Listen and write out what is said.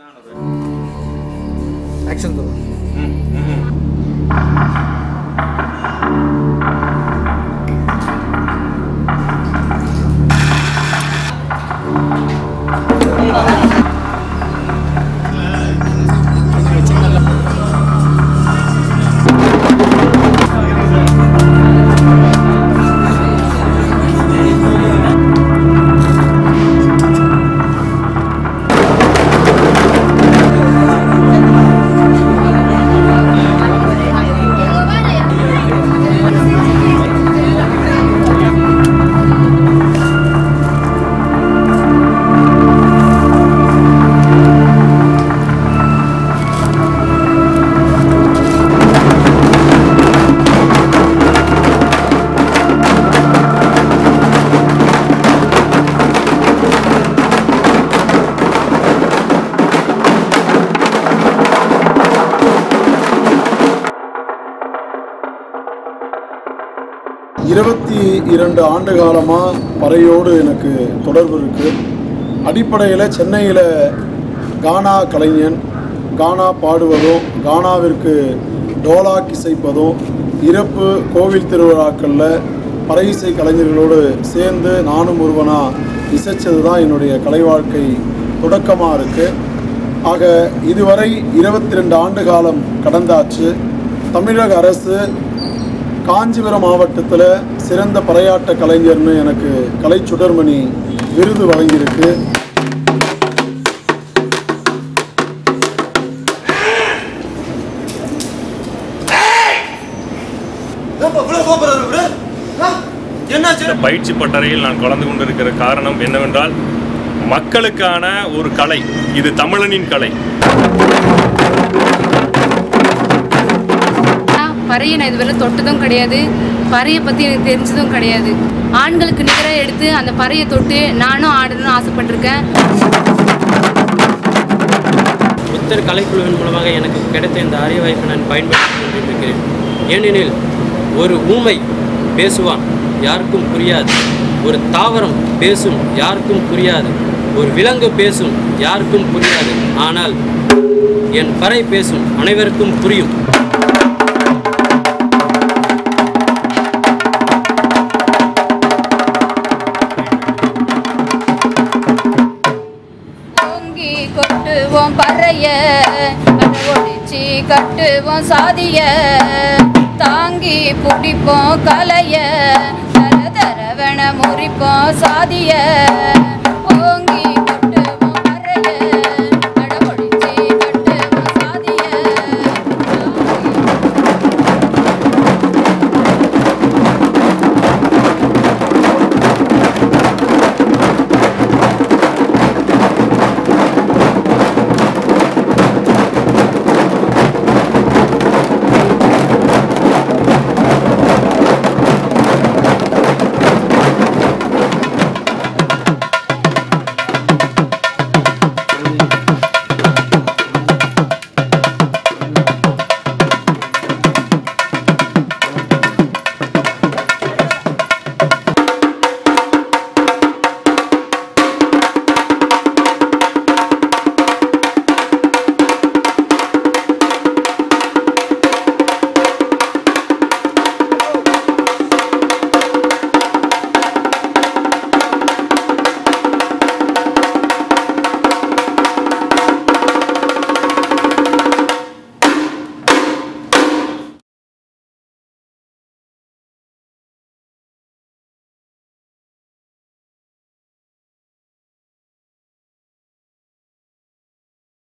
action தரும் இருபத்தி இரண்டு ஆண்டு காலமாக பறையோடு எனக்கு தொடர்பு இருக்குது அடிப்படையில் சென்னையில் கானா கலைஞன் கானா பாடுவதும் கானாவிற்கு டோலாக் இசைப்பதும் இறப்பு கோவில் திருவிழாக்களில் பறை இசை கலைஞர்களோடு சேர்ந்து நானும் ஒருவனாக இசைச்சது தான் என்னுடைய கலை வாழ்க்கை தொடக்கமாக இருக்குது ஆக இதுவரை இருபத்தி ரெண்டு ஆண்டு காலம் கடந்தாச்சு தமிழக அரசு காஞ்சிபுரம் மாவட்டத்தில் சிறந்த பறையாட்ட கலைஞர்னு எனக்கு கலை சுடர்மணி விருது வழங்கியிருக்கு இந்த பயிற்சி பட்டறையில் நான் கலந்து கொண்டிருக்கிற காரணம் என்னவென்றால் மக்களுக்கான ஒரு கலை இது தமிழனின் கலை நான் பறையை நான் இதுவரை தொட்டதும் கிடையாது பறையை பற்றி எனக்கு தெரிஞ்சதும் கிடையாது ஆண்களுக்கு நிகராக எடுத்து அந்த பறையை தொட்டு நானும் ஆடணும்னு ஆசைப்பட்டிருக்கேன் புத்தர் கலைக்குழுவின் மூலமாக எனக்கு கிடைத்த இந்த அரிய வாய்ப்பை நான் பயன்படுத்தி கொண்டிருக்கிறேன் ஏனெனில் ஒரு ஊமை பேசுவான் யாருக்கும் புரியாது ஒரு தாவரம் பேசும் யாருக்கும் புரியாது ஒரு விலங்கு பேசும் யாருக்கும் புரியாது ஆனால் என் பறை பேசும் அனைவருக்கும் புரியும் ஓங்கி கொட்டுவோம் பறைய ஒடிச்சு கட்டுவோம் சாதிய தாங்கி பிடிப்போம் கலைய தர தரவன முறிப்போம் சாதிய